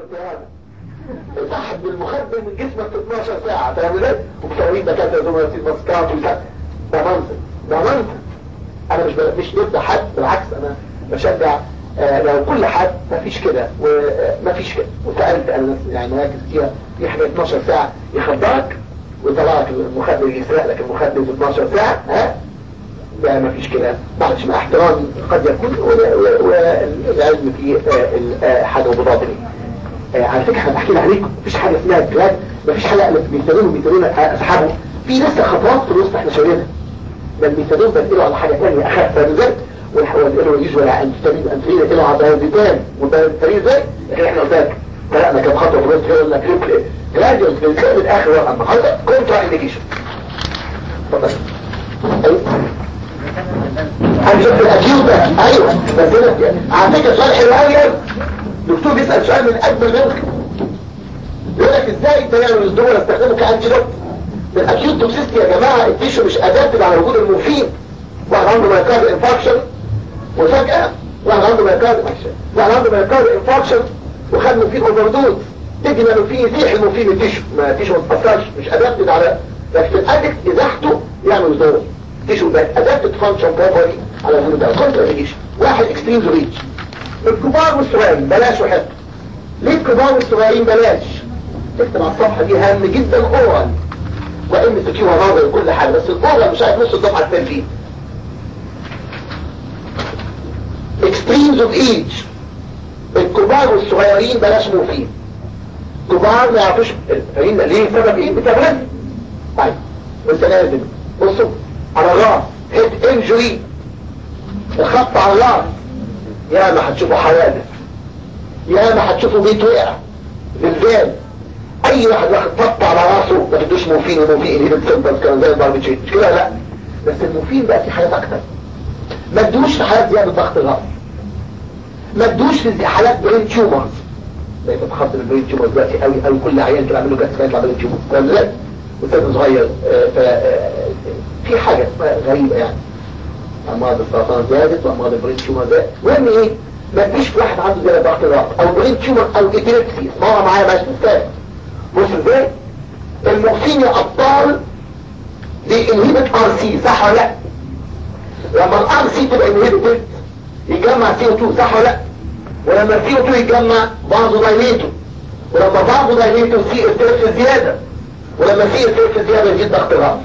ارتهاب سحب المخدر من جسمك في 12 ساعة فاهم ازاي؟ ومصورين دكاترة زي ما ماسكات ويسحب ده منطق ده منطق انا مش مش ضد حد بالعكس انا بشجع آه لو كل حد ما فيش كده وما فيش كده وسألت انا يعني مراكز كتير في حاجة 12 ساعة يخدرك ويطلعك المخدر يسرق لك المخدر في 12 ساعة ها لا ما فيش كده معلش مع احترامي قد يكون والعلم في حاجة وباطني على فكرة انا بحكي عليكم مفيش حاجة اسمها الكلاب مفيش حاجة بيستخدموا بيستخدموا اصحابه في لسه خطوات في الوسط احنا شايلينها ده الميثادون بنقله على حاجة ثانية اخف فاهم والحوادث يجوا على انتستامين انترين يقلوا على بيانزيتان والبيانزيتان ازاي لكن احنا قلتلك فرقنا كم خطوة في الوسط يقول لك ريبل جراديوس في الكلام الاخر ورقة النهارده كونترا انديكيشن اتفضل ايوه انا شفت الاكيوت ده ايوه بس انا على فكره سؤال حلو قوي دكتور بيسال سؤال من اجمل منك يقول لك ازاي التناول الدول استخدمه كانتيدوت الاكيوت توكسيستي يا جماعه التيشو مش ادابتد على وجود المورفين واحد عنده مايكارد انفاركشن وفجاه واحد عنده مايكارد واحد عنده مايكارد انفاركشن وخد مورفين اوفر دوز تدي مورفين يزيح المورفين من التيشو ما التيشو ما تاثرش مش ادابتد على لكن الادكت ازاحته يعمل دور تيشو بقت ادابتد فانكشن بروبرلي على وجود ده كونترا واحد اكستريم ريتش الكبار والصغيرين بلاش وحط ليه الكبار والصغيرين بلاش تكتب على الصفحة دي هام جدا اورال وان تكيوها نظر وكل حاجة بس الاورال مش عارف نص الصفحة التنفيذ extremes of age الكبار والصغيرين بلاش موفين كبار ما يعرفوش الفريق ليه سبب ايه بتغلب طيب وانت لازم بصوا على الراس هيد انجري الخط على الراس يا ما هتشوفوا حوادث يا ما هتشوفوا بيت وقع زلزال اي واحد واخد خط على راسه ما تدوش موفين وموفين اللي بتسبب كان زي الباربيتشيت مش كده لا بس الموفين بقى في حالات اكتر ما تدوش في حالات زياده ضغط الراس ما تدوش في حالات برين تيومرز بقيت بتخطر البرين تيومرز دلوقتي قوي قوي كل عيان كده عامل له جهاز يطلع برين تيومر فاهم ازاي؟ وسن صغير ف في حاجه غريبه يعني امراض السرطان زادت وامراض البرين تيومر زادت المهم ايه ما تجيش في واحد عنده زي ضغط الراس او برين تيومر او ابيليبسي اسمعوا معايا ماشي مستاهل بص ازاي المورفين يا ابطال دي انهيبت ار سي صح ولا لا لما الار سي تبقى انهيبت يجمع سي او 2 صح ولا لا ولما سي او 2 يجمع بعضه دايليتو ولما بعضه دايليتو سي ارتفع زياده ولما سي ارتفع زياده يزيد ضغط الراس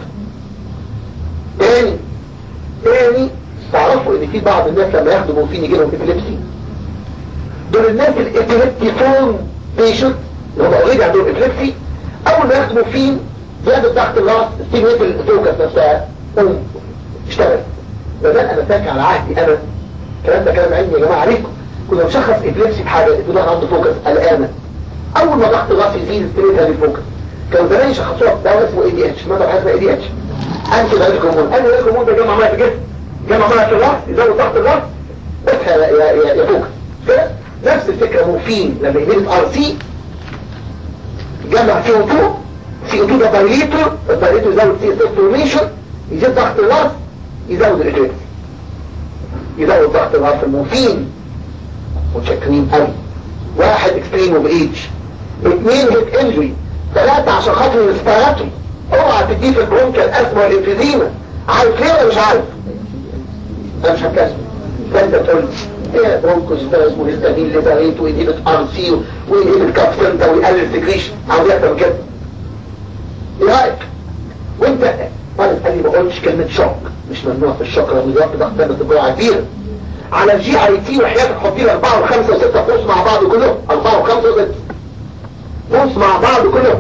تاني تاني تعرفوا ان في بعض الناس لما ياخدوا مورفين يجي لهم ابيليبسي دول الناس الابيليبتيفون بيشنت اللي هم اوريدي عندهم ابيليبسي اول ما ياخدوا مورفين زيادة ضغط الراس ستيميت الفوكس نفسها قوم اشتغل بدل انا فاكر على عهدي انا الكلام ده كلام علمي يا جماعه عليكم كنا بنشخص ابيليبسي بحاجه الدماغ عنده فوكس قلقانه اول ما ضغط الراس يزيد ستيميت هذه الفوكس كانوا زمان يشخصوها بدواء اسمه اي دي اتش ماذا حاجه اسمها اي دي اتش انتي دايريك هرمون انتي دايريك هرمون ده جمع ميه في الجسم جمع ميه في الراس يزود ضغط الراس اصحى يا يا يا فوكس كده نفس الفكره مورفين لما يزيد ار سي جمع سي او 2 سي او 2 ده دايليتور الدايليتور يزود سي اس فورميشن يزيد ضغط الراس يزود الاجريس يزود ضغط الراس المورفين متشكرين قوي واحد اكستريم اوف ايج اثنين هيت انجري ثلاثة عشان خاطر الاسبيراتوري اوعى تديه في البرونكال اسما والانفيزيما عارف ليه ولا مش عارف؟ انا مش هتكلم فانت تقول ايه برونكوس ده اسمه هيستامين ليبريت وينهبت ار سي وينهبت كاب سنتر ويقلل سكريشن عاوز اكتر من كده ايه رايك؟ وانت انا قال لي ما قلتش كلمه شوك مش ممنوع في الشوك لما يضغط ضغط ده بتبقى كبيره على الجي اي تي وحياتك حطي لي اربعه وخمسه وسته فوز مع بعض كلهم اربعه وخمسه وسته فوز مع بعض كلهم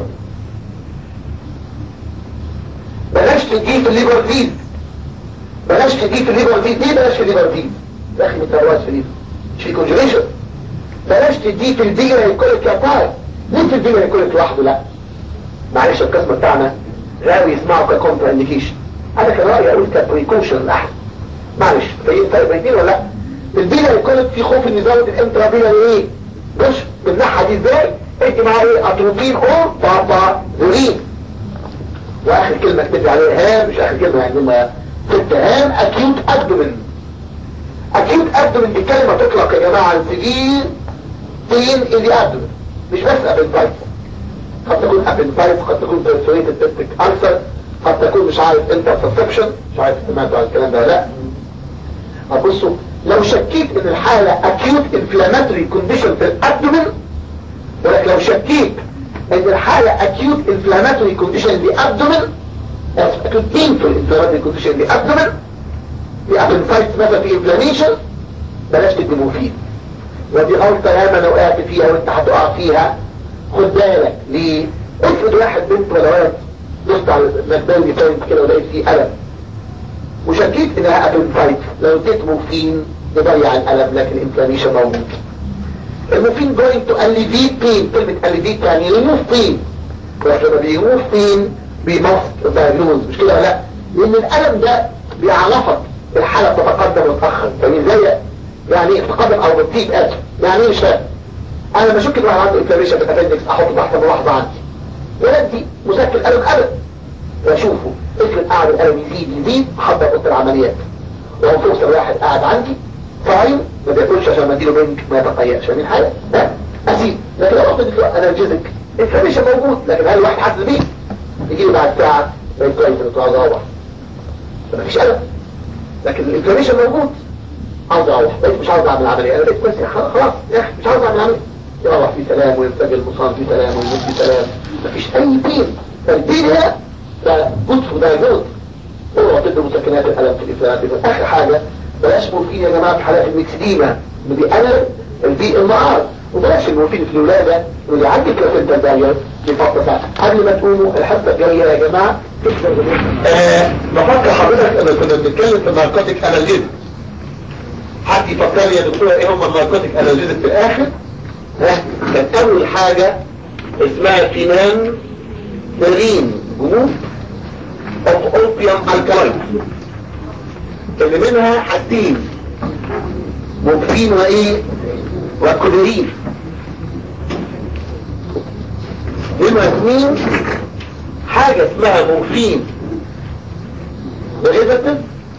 بلاش تديه في الليبر فيز بلاش تديه في الليبر فيز ليه بلاش في الليبر فيز داخل متروات في الليبر مش في كونجريشن بلاش تديه في البيجر يكولك يا طارق ليه في البيجر يكولك لوحده لا معلش القسم بتاعنا غاوي يسمعه ككونتر انديكيشن انا كان رايي اقول كبريكوشن احسن معلش في فرق بين الاثنين ولا لا البيجر يكولك في خوف ان يزود الانترابيلر ايه بص بالناحيه دي ازاي ادي معاه ايه اتروبين او بابا زولين واخر كلمة اكتب عليها هام مش اخر كلمة يعني ما ست هام اكيوت ابدومن اكيوت ابدومن دي كلمة تطلق يا جماعة على سبيل بين اللي ابدومن مش بس ابنتايت قد تكون ابنتايت قد تكون برسوريتد بيبتيك ألسر قد تكون مش عارف انت سسبشن مش عارف سمعتوا عن الكلام ده لا بصوا لو شكيت ان الحالة acute inflammatory condition في الابدومن ولكن لو شكيت ان الحالة acute inflammatory condition في الابدومن acute painful inflammatory condition في الابدومن في appendicitis مثلا في inflammation بلاش تدي مفيد ودي غلطة ياما لو وقعت فيها وانت هتقع فيها خد بالك ليه افرض واحد بنت ولا ولد دوست على المكدوني فاهم كده ولقيت فيه ألم وشكيت انها ابنفايت لو اديت موفين يضيع الألم لكن الانفلاميشن موجود الموفين going to alleviate pain كلمة alleviate يعني remove pain ولكن لما بيموف pain بيمص diagnose مش كده لا لان الألم ده بيعرفك الحالة تتقدم وتأخر يعني زي يعني ايه تقدم او بتزيد اسف يعني ايه مش فاهم انا بشك ان واحد عنده انفلاميشن في الابندكس احطه تحت ملاحظه عندي ولدي مسكن الم ابدا واشوفه افرض قاعد الالم يزيد يزيد احضر اوضه العمليات لو فرصه واحد قاعد عندي صايم ما بياكلش عشان ما اديله بنك ما يتقيأش فاهمين حاجه؟ لا اسيب لكن لو اخد انرجيزك انفلاميشن موجود لكن هل الواحد حاسس بيه؟ يجي له بعد ساعه بقيت كويس انه اروح مفيش الم لكن الانفلاميشن موجود عاوز اروح بقيت مش عاوز اعمل عمليه انا بقيت كويس خلاص يا اخي مش عاوز اعمل عمليه يروح في سلام وينفجر المصاب في سلام ويموت في سلام مفيش اي بين فالبين هنا ده جود فور دايجنوز هو ضد مسكنات الالم في الافلام اخر حاجه بلاش مورفين يا جماعه في حالات المكسديما اللي بيقلل البي ام ار وبلاش المورفين في الولاده واللي عندي كلاسنتا داير في فتره ساعه قبل ما تقوموا الحصه الجايه يا جماعه تكسر آه بفكر حضرتك انا كنا بنتكلم في الناركوتيك انالجيزم حد يفكر يا دكتور ايه هم الناركوتيك انالجيزم في الاخر ها كانت اول حاجة اسمها فينان ترين جروب اوف اوبيوم الكلايد اللي منها حاجتين مورفين وايه وكودرين نمرة اثنين حاجة اسمها مورفين ريزيتيف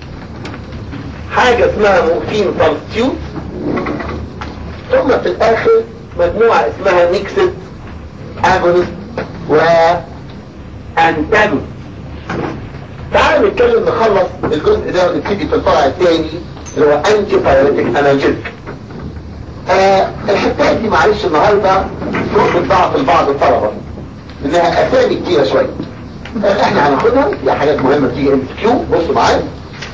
حاجة اسمها مورفين سبستيوت ثم في الاخر مجموعة اسمها ميكسد اجونست و انتاجونست تعالوا نتكلم نخلص الجزء ده ونبتدي في الفرع الثاني اللي هو انتي بايوتيك انالجيك آه الحكايه دي معلش النهارده فوق ضعف البعض الطلبه انها اسامي كتيره شويه آه احنا هناخدها هي حاجات مهمه تيجي ام كيو بصوا معايا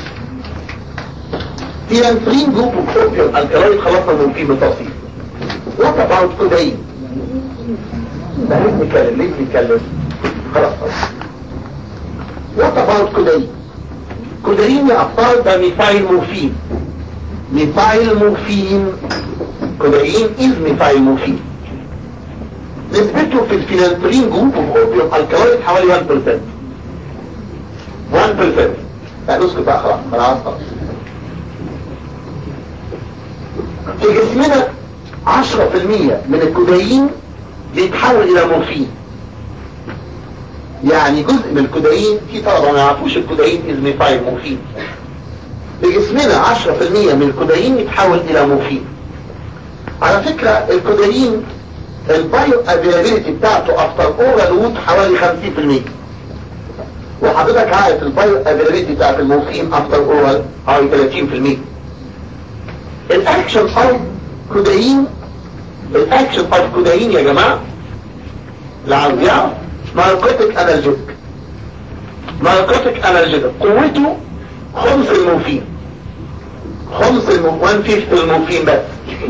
في انفرين جروب اوف اوبيوم الكلايد خلصنا من فيه بالتفصيل وات اباوت كوداين ده ليه بنتكلم ليه بنتكلم خلاص خلاص وات اباوت كوداين كوداين يا ابطال ده ميثايل مورفين ميثايل مورفين كوداين از ميثايل مورفين نسبته في الفينانترين جروب اوف اوبيوم الكلايد حوالي 1% 1% لا نسكت بقى خلاص خلاص خلاص في جسمنا 10% من الكودايين بيتحول الى مورفين يعني جزء من الكودايين في طلبة ما يعرفوش الكودايين از ميثايل مورفين في جسمنا 10% من الكودايين يتحول الى مورفين على فكرة الكودايين البايو افيلابيلتي بتاعته افتر اورال وود حوالي 50% وحضرتك عارف البايو افيلابيلتي بتاعت المورفين افتر اورال حوالي 30% الاكشن اوف كودايين الاكشن اوف كودايين يا جماعة لعاوز يعرف ناركوتيك انالجيك ناركوتيك انالجيك قوته خمس المورفين خمس المورفين فيفت المورفين بس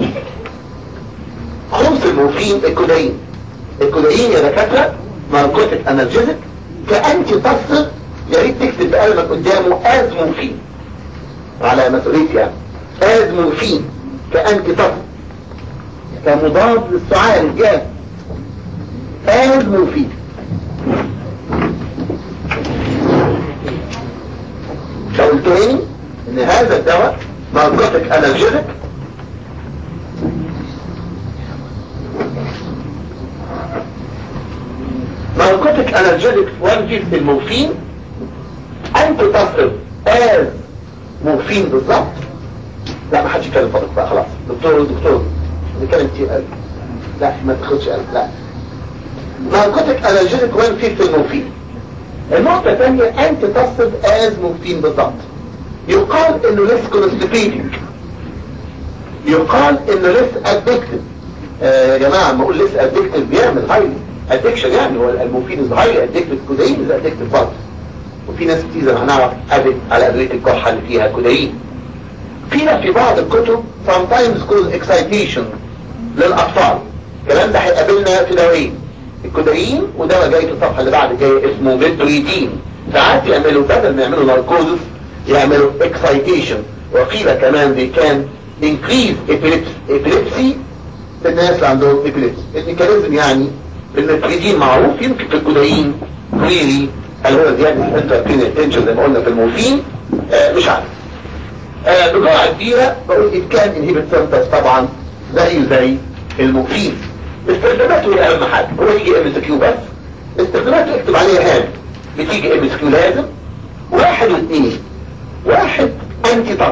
خمس المورفين الكودايين الكودايين يا دكاترة ناركوتيك انالجيك كأنت تصل يا ريت تكتب بقلمك قدامه از مورفين على مسؤوليتي يعني از مورفين كأنت تصل كمضاد للسعال الجاد از مورفين قلت تاني ان هذا الدواء ناركوتيك انالجيك ناركوتيك انالجيك 150 المورفين انت تصف از مورفين بالظبط لا ما حدش يتكلم فضلك بقى خلاص دكتور دكتور نتكلم كتير قوي لا ما تاخدش قلب لا ناركوتيك انرجيتك وين في في المورفين النقطة الثانية انت تصف از مورفين بالضبط يقال انه ليس كونستيبيتنج يقال انه ليس ادكتد آه يا جماعة ما اقول ليس ادكتد بيعمل هايلي ادكشن يعني هو المورفين از هايلي ادكتد كودايين از ادكتد برضه وفي ناس كتير زي ما هنعرف ادكت على ادوية الكحة اللي فيها كودايين فينا في بعض الكتب sometimes cause excitation للأطفال الكلام ده هيقابلنا في دوايين الكودايين ودواء جاي في الصفحة اللي بعد جاي اسمه ميترويدين ساعات يعملوا بدل ما يعملوا ناركوزس يعملوا excitation وقيل كمان they can increase epilepsy في الناس اللي عندهم epilepsy الميكانيزم يعني الميترويدين معروف يمكن في الكودايين كليري اللي هو زيادة الانتركرينال تنشن زي ما قلنا في المورفين آه مش عارف آه بجرعة كبيرة بقول it can inhibit symptoms طبعا زي زي المورفين استخداماته هي اهم حاجة هو يجي ام اس كيو بس استخداماته اكتب عليها هام بتيجي ام اس كيو لازم واحد واثنين واحد انتي طب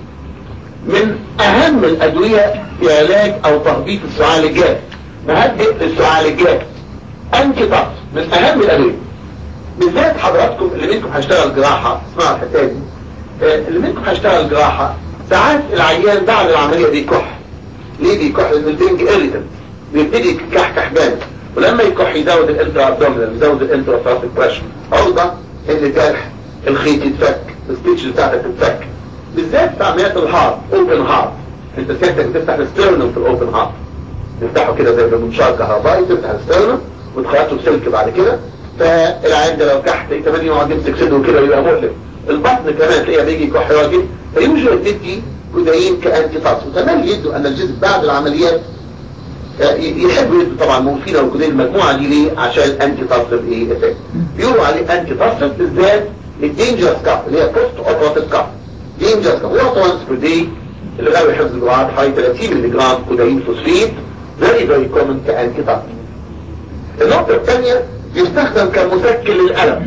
من اهم الادوية في علاج او تهبيط السعالجات مهدئ للسعالجات انتي طب من اهم الادوية بالذات حضراتكم اللي منكم هيشتغل جراحة اسمعوا الحكاية دي اللي منكم هيشتغل جراحة ساعات العيان بعد العملية بيكح ليه بيكح لان البنج اريتنت بيبتدي يكحكح جامد ولما يكح يزود الانترا ابدومينال يزود الانترا ثراسيك بريشر عرضة ان الجرح الخيط يتفك الستيتش بتاعتك تتفك بالذات في عمليات الهارت اوبن هارت انت سيادتك بتفتح الستيرنم في الاوبن هارت تفتحه كده زي بمنشار كهربائي تفتح الستيرنم وتخيطه بسلك بعد كده فالعيان ده لو كحت كمان يقعد يمسك صدره كده يبقى مؤلم البطن كمان تلاقيها بيجي كح راجل فيوجد تدي كودايين كأنتي طاس وكمان يدوا ان الجزء بعد العمليات يحبوا يدوا طبعا مورفين او كودايين المجموعه دي ليه عشان انتي تصرف ايه افكت بيقولوا عليه انتي تصرف بالذات الدينجرس كاف اللي هي بوست اوبراتيف كاف دينجرس كاف هو وانس بير داي اللي غاوي حفظ الجرعات حوالي 30 مللي جرام كودايين فوسفيت فيري فيري كومن كانتي تصرف النقطه الثانيه يستخدم كمسكن للالم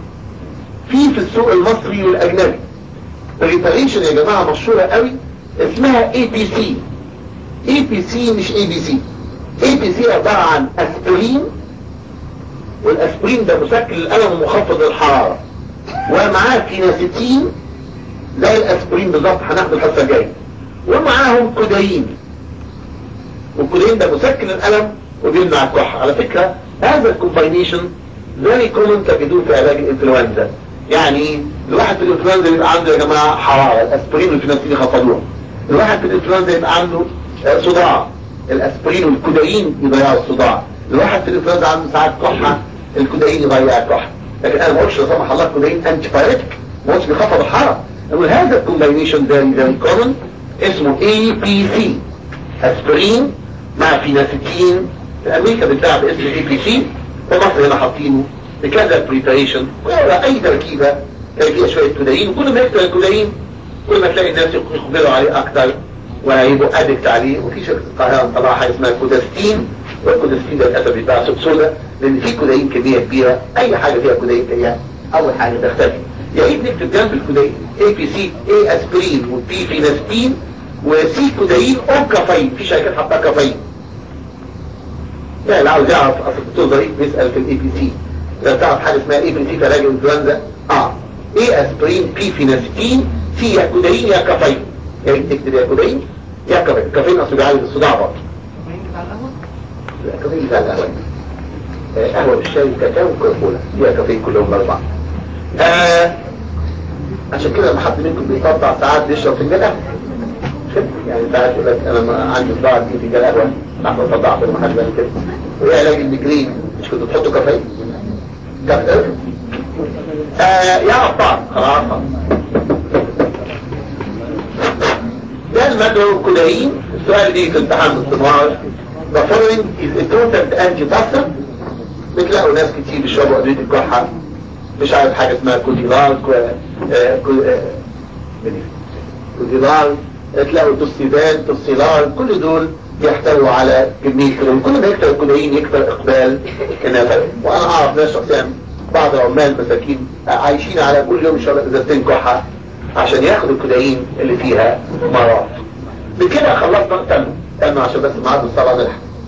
في في السوق المصري والاجنبي الريباريشن يا جماعة مشهورة قوي اسمها اي بي سي اي بي سي مش اي بي سي اي بي سي عبارة عن اسبرين والاسبرين ده مسكن للألم ومخفض للحرارة ومعاه فيناستين زي الاسبرين بالظبط هناخد الحصة الجاية ومعاهم كودايين والكودايين ده مسكن للألم وبيمنع الكحة على فكرة هذا الكومباينيشن فيري كومن تجدوه في علاج الانفلونزا يعني الواحد في الانفلونزا يبقى عنده يا جماعة حرارة الاسبرين والفيناستين يخفضوها الواحد في الانفلونزا يبقى عنده صداع الاسبرين والكودايين يضيعوا الصداع الواحد في الانفلونزا عنده ساعات كحة الكودايين يضيع الكحة لكن انا ما قلتش لا سمح الله الكودايين انتي بايريتك ما قلتش بيخفض الحرارة اقول هذا الكومباينيشن فيري فيري كومن اسمه اي بي سي اسبرين مع فيناستين في امريكا بتاع باسم اي بي سي في مصر هنا حاطينه بكذا بريباريشن ولا اي تركيبة فيها شوية كودايين وكل ما يكتر الكودايين كل ما تلاقي الناس يقبلوا عليه اكتر ويبقوا ادكت عليه وفي شركة القاهرة مطلعها حاجة اسمها كوداستين والكوداستين ده للاسف بيتباع سوق سودا لان في كودايين كمية كبيرة اي حاجة فيها كودايين كمية اول حاجة تختفي يا ريت نكتب جنب الكودايين اي بي سي اي اسبرين وبي فيناستين وسي كودايين او كافيين في شركات حاطها كافيين يعني اللي عاوز يعرف اصل الدكتور ظريف بيسأل في الاي بي سي لو تعرف حاجة اسمها ايه في علاج الانفلونزا اه ايه اسبرين بي فيناستين سي يا كودايين يا كافيين يا ريت تكتب يا كودايين يا كافيين كافيين اصل بيعالج الصداع برضه الكافيين بتاع القهوة قهوة بالشاي وكاكاو وكولا فيها كافيين كلهم الاربعة آه عشان كده لما حد منكم بيطبع ساعات بيشرب فنجان قهوة يعني ساعات يقول لك انا ما عندي صداع في فنجان قهوة احنا صداع في المحل بقى كده وايه علاج الميجرين مش كنتوا تحطوا كافيين كافيين آه يا أبطال خلاص ده المدعو كلين السؤال دي في امتحان الاستمرار The following is a potent antidepressant بتلاقوا ناس كتير بيشربوا أدوية الكحة مش عارف حاجة اسمها كوديلال كوديلال تلاقوا توسيدان توسيلال كل دول بيحتووا على كمية كلين كل ما يكتر الكلين يكتر إقبال النفس وأنا أعرف ناس شخصيا بعض العمال مساكين عايشين على كل يوم يشرب ازازتين كحة عشان ياخدوا الكودايين اللي فيها مرض بكده خلصنا تم تم عشان بس ميعاد الصلاة نلحق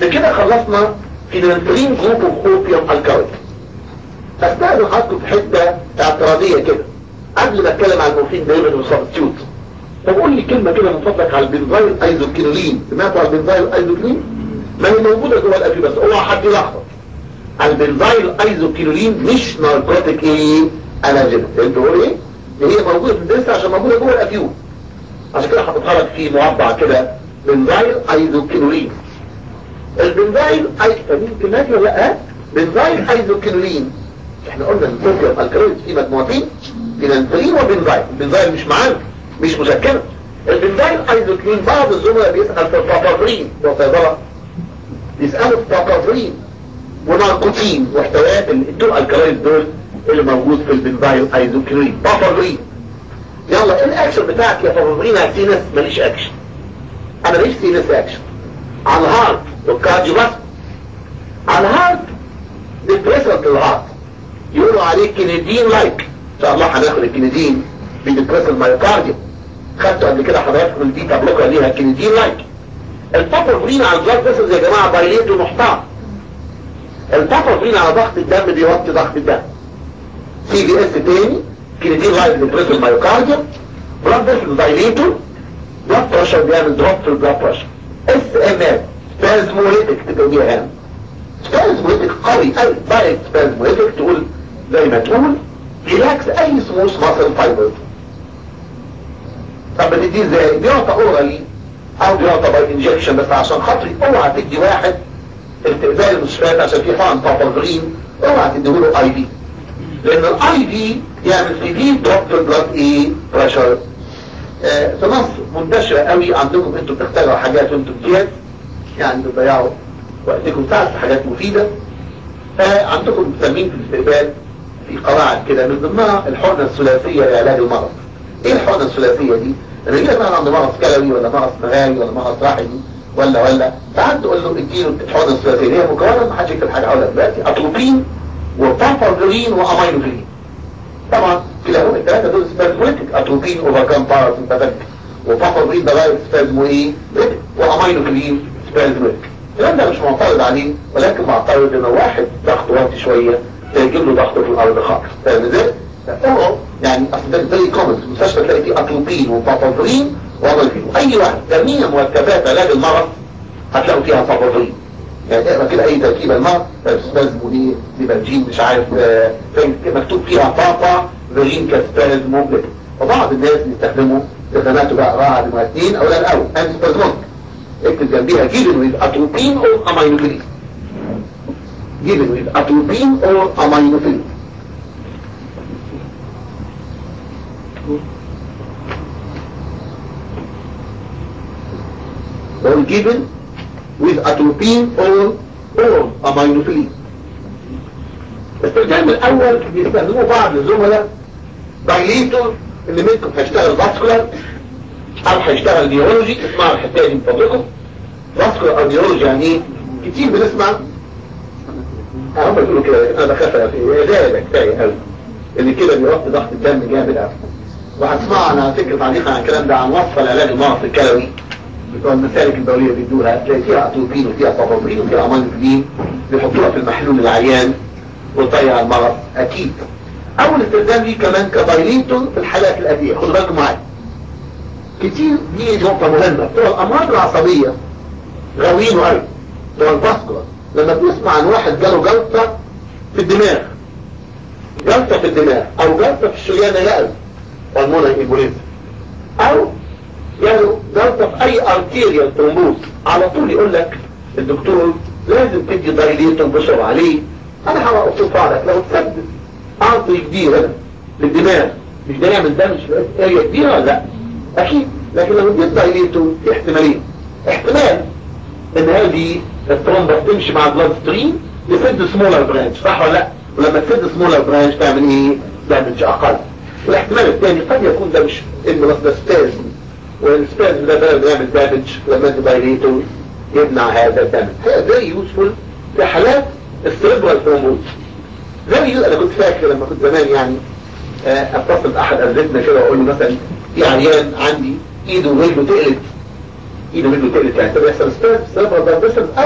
بكده خلصنا فينانترين جروب اوف اوبيوم الكالويد استاذن حضرتك في حته اعتراضيه كده قبل ما اتكلم عن المورفين دايما وسبستيوت طب قول لي كلمه كده من فضلك على البنزايل ايزوكينولين سمعتوا على البنزايل ايزوكينولين ما هي موجوده جوه الافي بس اوعى حد يلخبط البنزايل ايزوكينولين مش ناركوتيك ايه انالجيك انت تقول ايه هي موجوده في الدرس عشان موجوده جوه الافيو عشان كده حطيتها لك في مربع كده بنزايل ايزوكينولين البنزايل اي فاهمين الكلمات ولا لا بنزايل ايزوكينولين احنا قلنا الكوكيوم الكالويد في مجموعتين فينانترين وبنزايل البنزايل مش معانا مش مسكنه البنزايل ايزوكينولين بعض الزملاء بيسأل في البابافرين وصيدلة يسألوا في البابافرين وناركوتين واحتويات الدول الكالويد دول اللي موجود في البنزايل ايزوكينولين بابافرين يلا ايه الاكشن بتاعك يا بابافرين على سينس ماليش اكشن انا ماليش سينس اكشن على الهارت والكارديو بس على الهارت ديبريسنت للهارت يقولوا عليه كينيدين لايك ان شاء الله هناخد الكينيدين بيدبريس المايوكارديوم خدتوا قبل كده حضراتكم البيتا بلوكر ليها كينيدين لايك البابافرين على البلاد فيسلز يا جماعه بايليت ومحترم البابافرين على ضغط الدم بيوطي ضغط الدم سي بي اس تاني كينيدين لايك بيدبريس المايوكارديوم بلاد فيسلز دايليتور بلاد بريشر بيعمل دروب في البلاد بريشر اس ام ام سبازموليتك تبقى بيها هنا سبازموليتك قوي قوي دايركت سبازموليتك تقول زي ما تقول ريلاكس اي سموث ماسل فايبر طب بتدي ازاي بيعطى اورالي او بيعطى باي انجكشن بس عشان خاطري اوعى تدي واحد استقبال المستشفيات عشان في حقن بابازرين اوعى تديله اي في لان الاي في يعمل في دي دروب في البلاد ايه بريشر آه في مصر منتشرة قوي عندكم انتوا بتخترعوا حاجات وانتوا بجد يعني بتضيعوا وقتكم ساعات في حاجات مفيدة آه عندكم مسمين في الاستقبال في قواعد كده من ضمنها الحقنة الثلاثية لعلاج المرض ايه الحقنة الثلاثية دي؟ اللي يجي مثلا عنده مرض كلوي ولا مرض مغاري ولا مرض رحمي ولا ولا ساعات تقول له اديله الحقنة الثلاثية هي مكونة ما حدش يكتب حاجة هقولها دلوقتي اتروبين وبابرجلين وامينوفلين طبعا كلاهما الثلاثة دول سبازموليتك اتروبين اوفركام باراسمباتيك وبابرجلين ده غير سبازمو ايه؟ وامينوفلين سبازموليتك الكلام ده مش معترض عليه ولكن معترض ان واحد ضغطه واطي شوية يجيب له ضغطه في الارض خالص فاهم ازاي؟ اوعوا يعني اصل ده فيري كومن في المستشفى تلاقي فيه اتروبين وبابازرين وامينوفلين اي واحد جميع مركبات علاج المرض هتلاقوا فيها بابازرين يعني اقرا كده اي تركيبه المرض سبازمو ايه ديبرجين مش عارف آه مكتوب فيها بابا فيرين كاسبازمو وبعض الناس بيستخدموا استخداماته بقى راعي نمرة اثنين اولا الاول انتي سبازمونك اكتب جنبيها جيبن ويز اتروبين او امينوفيلين given with atropine or aminophil. Or given with atropine or or aminophil. الاستخدام الاول بيستخدموه بعض الزملاء دايليتور اللي منكم هيشتغل فاسكولار او هيشتغل نيورولوجي اسمعوا الحته دي من فضلكم فاسكولار او نيورولوجي يعني ايه كتير بنسمع هم بيقولوا كده لكن انا بخاف في ده كفايه قوي اللي كده بيوطي ضغط الدم جامد قوي وهتسمعوا انا فكره تعليقا عن الكلام ده عن وصف العلاج المعصي الكلوي بتوع المسالك الدوليه بيدوها تلاقي فيها اتروبين وفيها بابابرين وفيها امانوفلين بيحطوها في المحلول العيان وتضيع المرض اكيد اول استخدام ليه كمان كدايليتون في الحالات الاتيه خدوا بالكم معايا كتير دي نقطه مهمه بتوع الامراض العصبيه غاويين قوي بتوع الفاسكولار لما بنسمع عن واحد جاله جلطة في الدماغ جلطة في الدماغ او جلطة في الشريان القلب هرمون ايبوليزم او جاله جلطة في اي ارتيريال ترومبوز على طول يقول لك الدكتور لازم تدي دايليتون بسرعة عليه انا هوصفها لك لو تسدد ارتري كبيرة للدماغ مش ده يعمل دمج في اريا كبيرة ولا لا اكيد لكن لو اديت دايليتون في احتمالين احتمال ان هذه الترومبا تمشي مع البلاد ستريم تسد سمولر برانش صح ولا لا ولما تسد سمولر برانش تعمل ايه دامج اقل والاحتمال الثاني قد يكون ده مش انه بس ده سبازم والسبازم ده بقى بيعمل دامج لما انت دايليتو يمنع هذا الدامج هي فيري يوسفول في حالات السيربرال ترومبوز زي انا كنت فاكر لما كنت زمان يعني اتصل باحد اساتذتنا كده واقول له مثلا في عيان عندي ايده ورجله تقلت ايده ورجله تقلت يعني طب يحصل سباز سيربرال دايبريشن او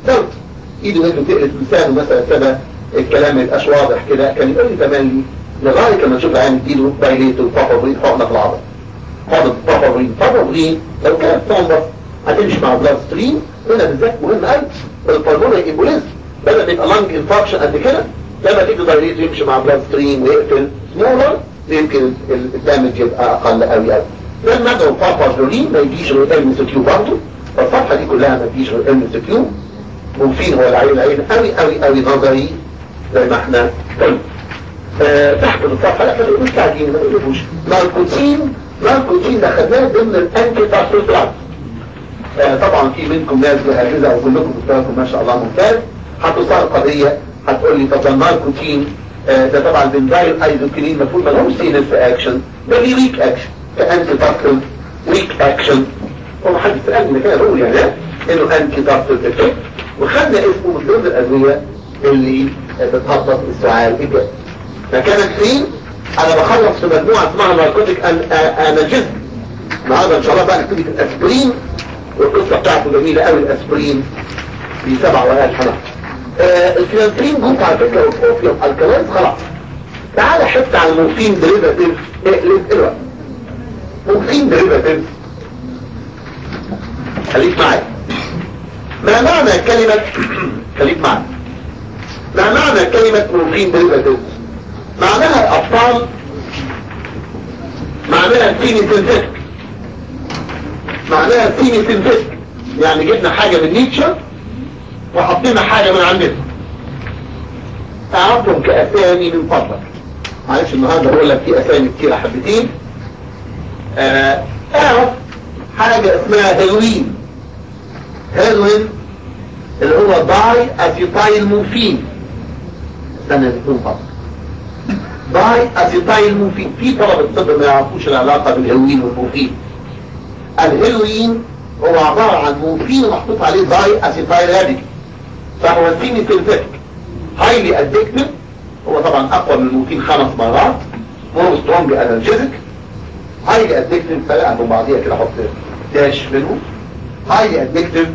صوت ايده هيك تقلت لسانه مثلا ابتدى الكلام ما يبقاش واضح كده كان يقول لي تملي لغايه لما نشوف العين ايده بايليته بابابرين حقنه في العضله حقنه بابابرين بابابرين لو كانت تنظف هتمشي مع بلاد ستريم هنا بالذات مهم قوي البلمونري امبوليزم بدل ما يبقى لانج انفاركشن قد كده لما تيجي دايريت يمشي مع بلاد ستريم ويقفل سمولر يمكن الدامج يبقى اقل قوي قوي ده المدعو بابابرين ما يجيش غير ام اس كيو برضه فالصفحه دي كلها ما تجيش غير ام اس كيو مفيد هو العين العين قوي قوي قوي نظري زي ما احنا قلنا آه تحت الصفحة لا ما تقولوش تعدين ما تقولوش ناركوتين ناركوتين ده خدناه ضمن الانتي تاسوترات آه طبعا في منكم ناس وهكذا وكلكم مستواكم ما شاء الله ممتاز هتصار قضية هتقول لي طب الناركوتين آه ده طبعا بنزايل ايزوكينين المفروض ما لهمش سينس اكشن ده ليه ويك اكشن كانتي تاسوت ويك اكشن هو حد سألني كده بقول يعني انه انتي تاسوت افكت وخدنا اسمه من ضمن الادويه اللي بتهبط السعال الجاي فكانت فين انا بخلص في مجموعة اسمها ناركوتيك انالجيزم النهارده ان شاء الله بقى نبتدي في الاسبرين والقصة بتاعته جميلة قوي الاسبرين دي سبع ورقات حلقة آه الفلانترين جروب على فكرة والاوفيوم الكلايز خلاص تعالى حتى على المورفين ديريفاتيف اقلب الوقت مورفين ديريفاتيف خليك معايا ما معنى كلمة خليك معايا ما معنى كلمة مورفين ديريفاتيف معناها الأبطال معناها سيمي سنتك معناها سيمي سنتك يعني جبنا حاجة من نيتشر وحطينا حاجة من عندنا اعرفهم كأسامي من فضلك معلش النهاردة بقول لك في أسامي كتيرة حبتين آه، اعرف حاجة اسمها هيروين هيروين اللي هو داي اسيتايل موفين استنى يكون فضلك داي اسيتايل موفين في طلبة الطب ما يعرفوش العلاقة بالهيروين والموفين الهيروين هو عبارة عن موفين محطوط عليه داي اسيتايل هادي فهو سيمي سينثيتك هايلي ادكتيف هو طبعا اقوى من الموفين خمس مرات مور سترونج انرجيتك هايلي ادكتيف فرقها من بعضيها كده احط داش منه هايلي ادكتيف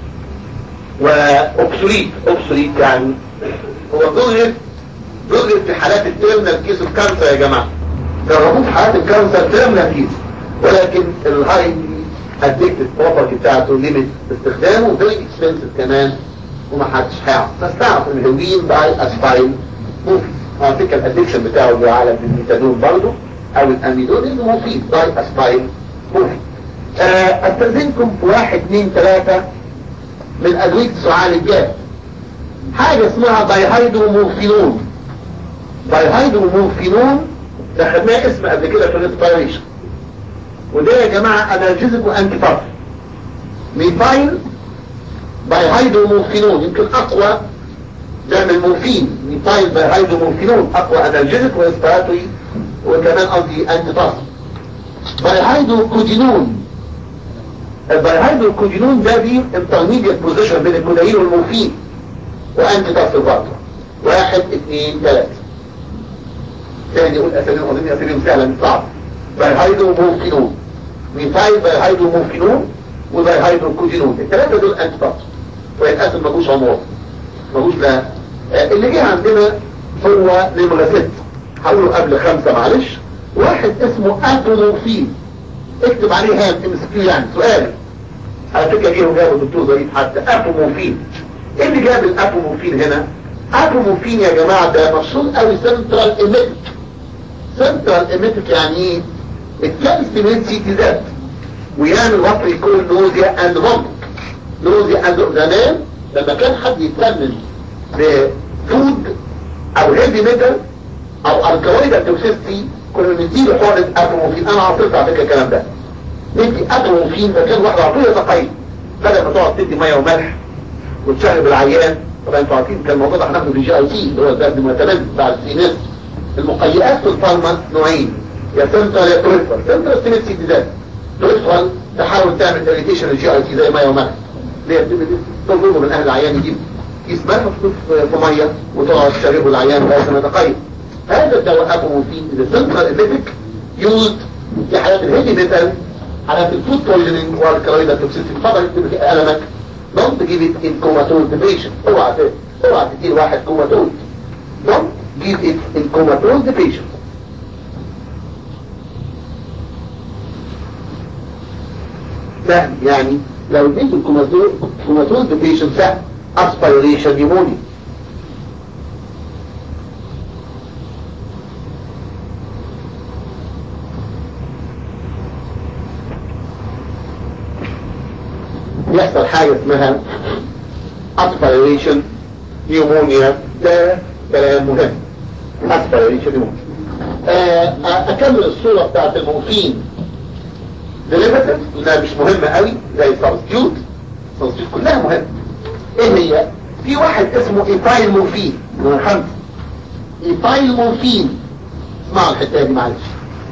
واوبسوليت اوبسوليت يعني هو ظهر ظهر في حالات التيرمينال كيس الكانسر يا جماعه جربوه في حالات الكانسر تيرمينال كيس ولكن الهاي ادكتيف بروبرتي بتاعته ليميت استخدامه فيري اكسبنسيف كمان ومحدش هيعرف بس تعرف ان الهيروين باي اسباين ممكن على فكره الادكشن بتاعه اللي على الميثادون برضه او الاميدون انه مفيد باي اسباين ممكن آه، استاذنكم في واحد اثنين ثلاثة من ادوية سعال الجاب حاجة اسمها دايهايدرومورفينون دايهايدرومورفينون ده خدناه اسم قبل كده في الانسبيريشن وده يا جماعة انالجيزك وانتي بارف ميثايل بايهايدرومورفينون يمكن اقوى ده من المورفين ميثايل بايهايدرومورفينون اقوى انالجيزك وانسبيراتوري وكمان قصدي انتي بارف بايهايدروكودينون البايهايدروكودينون ده دي انترميديت بوزيشن بين الكودايين والمورفين وانتي بارف برضه واحد اثنين ثلاثة تاني يقول اساميهم اظن اساميهم سهلة مش صعبة بايهايدرومورفينون ميثايل بايهايدرومورفينون وبايهايدروكودينون الثلاثة دول انتي بارف ويتقسم ملوش عمر ملوش لا آه، اللي جه عندنا هو نمرة ست هقوله قبل خمسة معلش واحد اسمه اتروفين اكتب عليه هام ام اس كيو يعني سؤال على فكرة جه وجابه الدكتور ظريف حتى اتروفين ايه اللي جاب الاتروفين هنا اتروفين يا جماعة ده مشهور قوي سنترال ايميتك سنترال ايميتك يعني ايه الكالس من سي تي ذات ويعمل وقت يكون نوزيا اند فومت نوزيا اند زمان لما كان حد يتسمم بفود او هيفي ميتال او الكالويد توكسيستي كنا نديله حقنة اتروفين انا عصرت على فكرة الكلام ده ندي اتروفين فكان واحد عطيه تقييم بدل ما تقعد تدي ميه وملح وتشرب العيان طبعا انتوا عارفين كان الموضوع ده هناخده في الجي اي سي اللي هو الدرس المتمد بتاع السينس المقيئات في الفارما نوعين يا سنترال يا بريفرال سنترال سينس ذات بريفرال تحاول تعمل اريتيشن للجي اي سي زي ميه وملح اللي هي بتبقى تطلبه من اهل العيان يجيب كيس ملح محطوط في ميه وتقعد تشربه العيان لغايه ما يتقيم هذا الدواء ابوموفين اذا سنترال ايبيتك يوزد في حالات الهيدي ميتال حالات الفود بويزنينج والكلايدا توكسيتي فضل يكتب في قلمك don't give it in comatose patient اوعى ت- اوعى تدي واحد كوماتوز don't give it in comatose patient سهل يعني لو اديت الكوماتوز كوماتوز patient سهل aspiration pneumonia يحصل حاجة اسمها aspiration pneumonia ده كلام مهم aspiration pneumonia آه، اكمل الصورة بتاعت المورفين ديليفرتيف انها مش مهمة قوي زي السبستيوت السبستيوت كلها مهمة ايه هي في واحد اسمه ايثايل مورفين من خمسة ايثايل مورفين اسمعوا الحتة دي معلش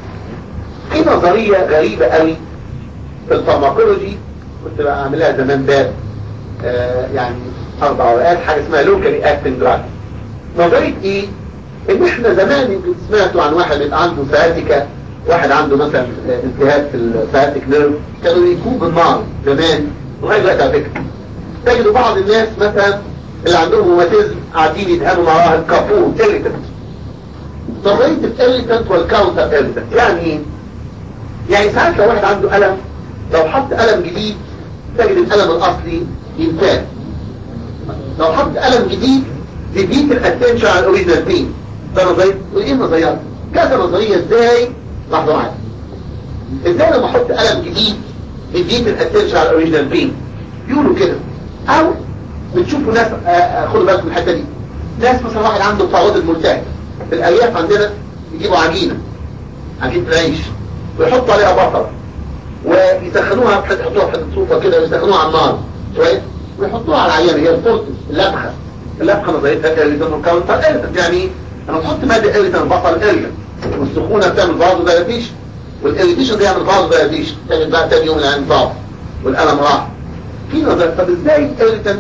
في نظرية غريبة قوي في الفارماكولوجي كنت بقى اعملها زمان باب آه يعني اربع اوقات حاجة اسمها لوكالي اكتنج دراج نظرية ايه ان احنا زمان يمكن سمعتوا عن واحد بيبقى عنده سciatica واحد عنده مثلا آه، التهاب في السciatic نيرف كانوا يكون بالنار زمان لغايه دلوقتي على فكره تجدوا بعض الناس مثلا اللي عندهم روماتيزم قاعدين يدهنوا معاها الكافور irritant نظريه الاريتنت والكاونتر irritant يعني ايه؟ يعني ساعات لو واحد عنده ألم لو حط ألم جديد تجد الألم الأصلي ينتهي لو حط ألم جديد تديك الاتنشن على الاوريجينال بين ده نظريه وايه النظريات كذا نظريه ازاي لحظه واحده ازاي لما احط ألم جديد تديك الاتنشن على الاوريجينال بين يقولوا كده او بتشوفوا ناس آه، آه، خدوا بالكم من الحته دي ناس مثلا واحد عنده تعوض ملتهب في الارياف عندنا يجيبوا عجينه عجينه العيش ويحطوا عليها بصل ويسخنوها بحيث يحطوها في صوفة كده ويسخنوها على النار شوية ويحطوها على العيانة هي الفورتس اللبخة اللبخة نظريتها اريتن كاونتر اريتن يعني انا بحط مادة اريتن بصل اريتن والسخونة بتعمل فازو دايلاتيشن والاريتيشن دي يعمل فازو دايلاتيشن تعمل بقى تاني يوم العين ضعف والألم راح في نظر طب ازاي الاريتن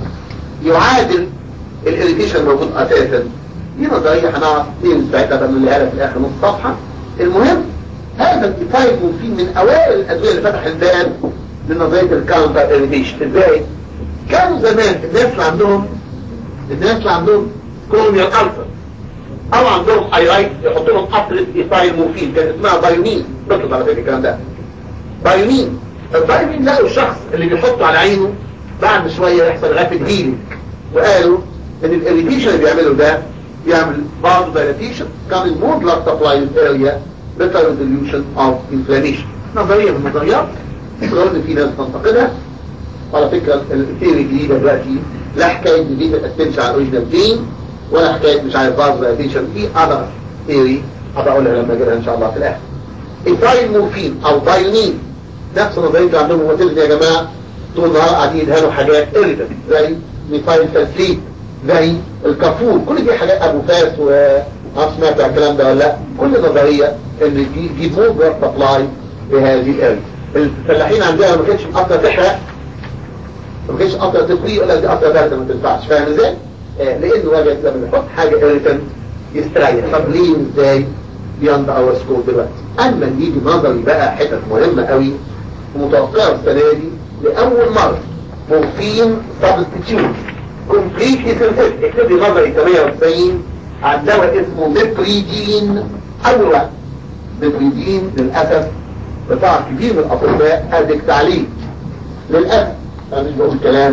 يعادل الاريتيشن الموجود اساسا دي نظرية هنعرف ايه ساعتها بنقولها لك في الاخر نص صفحة المهم هذا الكفاية مفيد من اوائل الادوية اللي فتح الباب لنظرية الكاونتر اريتيشن ازاي كانوا زمان الناس اللي عندهم الناس اللي عندهم كولونيال ألسر او عندهم ايرايت يحطوا لهم قطرة ايثايل موفين كان اسمها بايونين بطلت على فكرة الكلام ده بايونين البايونين لقوا الشخص اللي بيحطه على عينه بعد شوية يحصل رابid هيلينج وقالوا ان الاريتيشن اللي بيعمله ده يعمل بعض دايلاتيشن كان more blood supply in area better resolution of inflammation نظرية من النظريات رغم ان في ناس تنتقدها على فكرة الثيوري الجديدة دلوقتي لا حكاية نزيد الاتنشن على الاوريجينال بين ولا حكاية مش عارف بعض الاتنشن في other theory هبقى اقولها لما اجيبها ان شاء الله في الاخر ايثايل مورفين او بايونين نفس نظرية اللي عندهم موتيلز يا جماعة طول النهار قاعدين يدهنوا حاجات irritant زي ميثايل تسليت زي الكافور كل دي حاجات ابو فاس و عارف سمعت عن الكلام ده ولا لا كل نظرية ان دي دي مور بلاد سبلاي بهذه الاريا الفلاحين عندنا ما كانش قطره تحرق ما كانش قطره تفري ولا دي قطره بارده ما تنفعش فاهم ازاي؟ آه لانه وجد لما يحط حاجه irritant يستريح طب ليه ازاي؟ بياند اور سكول دلوقتي اما نيجي نظري بقى حتت مهمه قوي ومتوقعه السنه دي لاول مره مورفين سبستيتيوت كومبليتلي سنسيتيف اكتب لي نظري 98 عن دواء اسمه ميبريدين اول واحد ميبريدين للاسف قطاع كبير من الاطباء ادكت عليه للاسف انا مش بقول كلام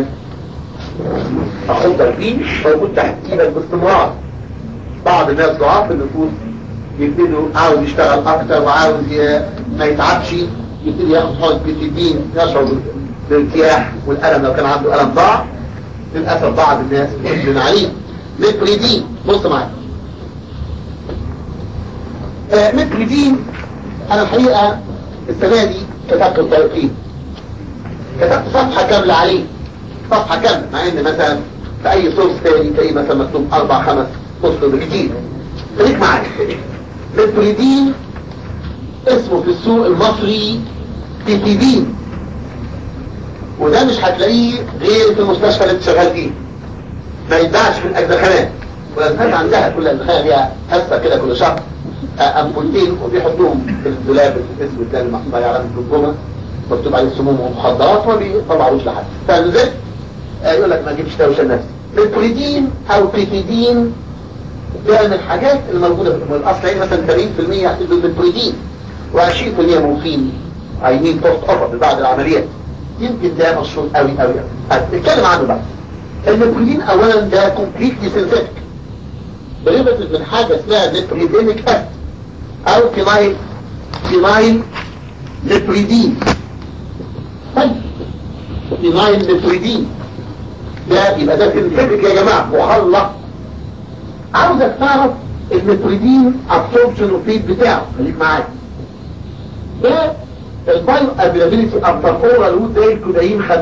اخدك فيه موجود تحت ايدك باستمرار بعض الناس ضعاف النفوس يبتدوا عاوز يشتغل اكتر وعاوز ي- ما يتعبش يبتدي ياخد حقن بيتيدين يشعر بالارتياح والالم لو كان عنده الم ضعف للاسف بعض الناس يحزن عليه ميبريدين بص معايا آه ميبريدين انا الحقيقه السنه دي كتبت الطريقين كتبت صفحه كامله عليه صفحه كامله مع ان مثلا في اي سورس تاني تلاقيه مثلا مكتوب اربع خمس فصل بكتير خليك معايا ميبريدين اسمه في السوق المصري تيتيدين وده مش هتلاقيه غير في المستشفى اللي انت شغال فيه ما يتباعش في الاجزخانات والازهات عندها كل اجزخانه ليها حصه كده كل شهر آه، امبولتين وبيحطوهم في الدولاب الاسود ده اللي محطوط عليه علامه الجمجمه مكتوب عليه سموم ومخدرات وما بيطلعوش لحد فاهم ازاي؟ آه، يقول لك ما تجيبش دوشه النفس ميبريدين او بيتيدين ده من الحاجات اللي موجوده في الاصل يعني مثلا 80% هتدوا ميبريدين و20% مورفين عايزين بوست اوفر بعد العمليات يمكن ده مشهور قوي قوي قوي نتكلم عنه بقى الميبريدين اولا ده كومبليتلي سينثيتك ديريفيتيف من حاجه اسمها ميبريدينيك اسيد او فينايل فينايل ميبريدين طيب فينايل ميبريدين ده يبقى ده سينثيتك يا جماعه محلق عاوزك تعرف الميبريدين ابسوربشن ريت بتاعه خليك معايا ده البايو افيلابيلتي افتر اورال وود ده الكودايين 50%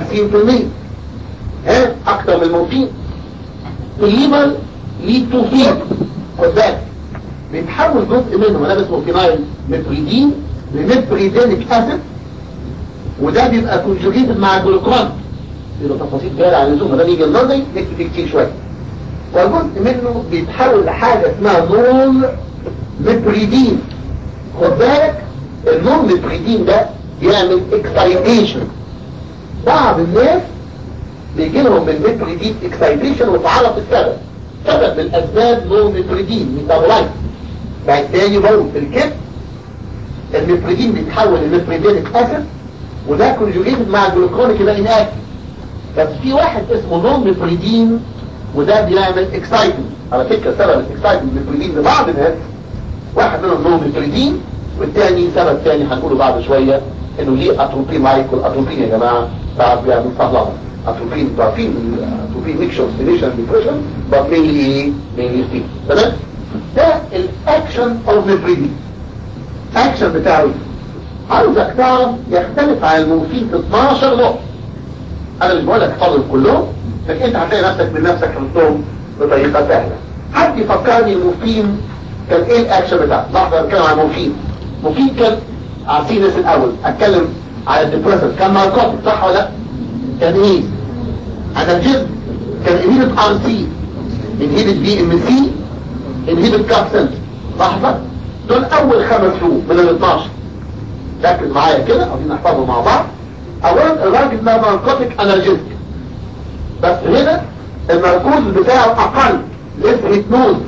ها اكتر من الموفين الليبر ليد تو فيد خد بالك بيتحول جزء منه ما ده اسمه فينايل ميبريدين لميبريدينيك اسيد وده بيبقى كونجوجيتد مع الجلوكرون يبقى تفاصيل جايه على اللزوم ده بيجي النظري نكتب فيه كتير شويه وجزء منه بيتحول لحاجه اسمها نول ميبريدين خد بالك النول ميبريدين ده بيعمل اكسايتيشن بعض الناس بيجي لهم من ميبريدين اكسايتيشن وتعرف السبب سبب من اسباب نول ميبريدين ميتابولايت بعد تاني بقول في الكبد الميبريدين بيتحول لميبريدينيك اسيد وده كونجوجيتد مع الجلوكرونيك يبقى اناكي بس في واحد اسمه نون ميبريدين وده بيعمل اكسايتمنت على فكره سبب الاكسايتمنت ميبريدين لبعض الناس واحد منهم نون ميبريدين والتاني سبب تاني هنقوله بعد شويه انه ليه اتروبين لايك والاتروبين يا جماعه ساعات بيعمل صهلله اتروبين ضعفين اتروبين ميكشر ستيشن ديبريشن but mainly ايه mainly ستيل تمام ده الاكشن اوف ميبريدين اكشن بتاعه ايه؟ عاوزك تعرف يختلف عن المورفين في 12 نقطه انا مش بقول لك احفظهم كلهم لكن انت هتلاقي نفسك من نفسك حفظتهم بطريقه سهله حد يفكرني المورفين كان ايه الاكشن بتاعه لحظه اتكلم عن المورفين المورفين كان على السينس الاول اتكلم على الديبريسنت كان ناركوتيك صح ولا لا كان ايه على الجسم كان انهيبت ار سي انهيبت بي ام سي انهيبت كابسنت لحظه دول اول خمس شهور من ال 12 ركز معايا كده عايزين نحفظهم مع بعض اولا الراجل ده ناركوتيك انرجيتك بس هنا الناركوز بتاعه اقل ليس هيتنوز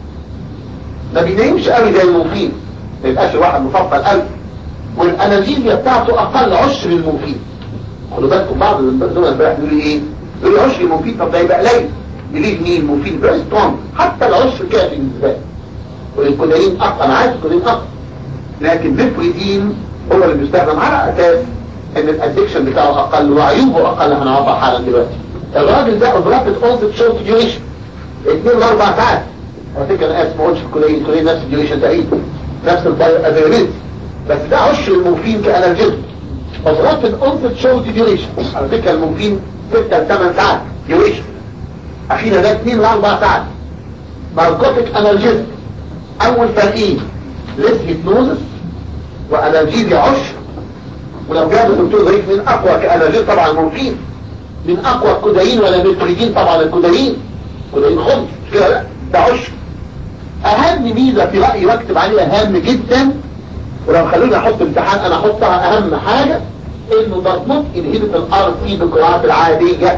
ما بينامش قوي زي الموفين ما يبقاش الواحد مفضل قوي والانرجيزيا بتاعته اقل عشر الموفين خدوا بالكم بعض دول امبارح بيقولوا ايه يقولوا عشر الموفين طب ده يبقى قليل يليه مين الموفين فيري سترونج حتى العشر كافي بالنسبه لي والكودين اقل انا عايز الكودين اقل لكن البريدين هو اللي بيستخدم على اساس ان الادكشن بتاعه اقل وعيوبه اقل هنعرفها حالا دلوقتي الراجل ده اوبرابت اونست شورت ديوريشن 2 ل 4 ساعات على فكره انا اسف ما قلتش في الكليه الكليه نفس الديوريشن تقريبا نفس الافيلابيلتي بس ده عشر المورفين كانرجيزم اوبرابت اونست شورت ديوريشن على فكره المورفين 6 ل 8 ساعات ديوريشن اخيرا ده 2 ل 4 ساعات ناركوتيك انرجيزم اول فرقين ليس هيبنوزس وانرجيزيا عشر ولو جاب الدكتور ضعيف من اقوى كانرجيز طبعا المورفين من اقوى الكودايين ولا ميتريدين طبعا الكودايين كودايين خمس مش كده لا ده عشر اهم ميزه في رايي واكتب عليها هام جدا ولو خلوني احط امتحان انا احطها اهم حاجه انه does not inhibit الار سي بالجرعات العاديه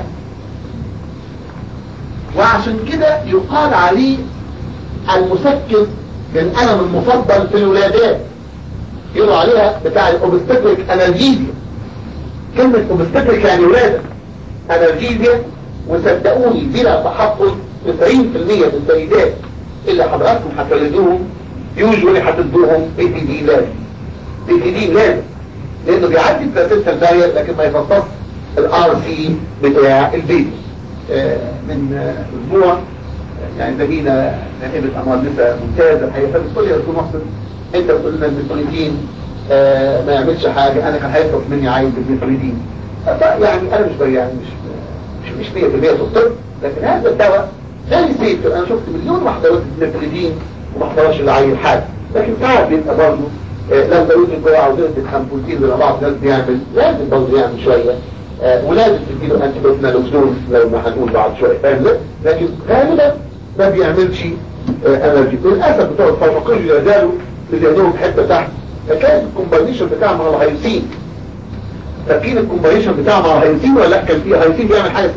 وعشان كده يقال عليه المسكن للألم المفضل في الولادات يقولوا عليها بتاع الاوبستكريك انالجيزيا كلمة اوبستكريك يعني ولادة انالجيزيا وصدقوني بلا تحفظ 90% من السيدات اللي حضراتكم هتولدوهم يوجولي هتدوهم اي تي دي لازم اي تي دي لازم لانه بيعدي البلاسينتا البارير لكن ما يفصص الار سي بتاع البيبي آه من آه اسبوع يعني لقينا نائبة أموال نساء ممتازة الحقيقة فبتقول يا دكتور محسن أنت بتقول لنا الميثوليدين آه ما يعملش حاجة أنا كان هيطلب مني عايز الميثوليدين يعني أنا مش يعني مش مش مش 100% في الطب لكن هذا الدواء لا سيف أنا شفت مليون واحدة وقت الميثوليدين وما احتواش العين حاجة لكن ساعات بيبقى برضه آه لو زودت الجرعة وزودت الخمبوتين زي بعض الناس بيعمل لازم برضه يعمل شوية آه ولازم تديله انتي بروتينالوكسون لو ما هنقول بعد شوية فاهم لكن غالبا ما بيعملش انرجي للاسف بتوع الفارماكولوجيا يزالوا لانهم حته تحت فكان الكومباينيشن بتاع مع الهيوسين فاكرين الكومباينيشن بتاع مع الهيوسين ولا لا كان في هيوسين بيعمل حاجه اسمها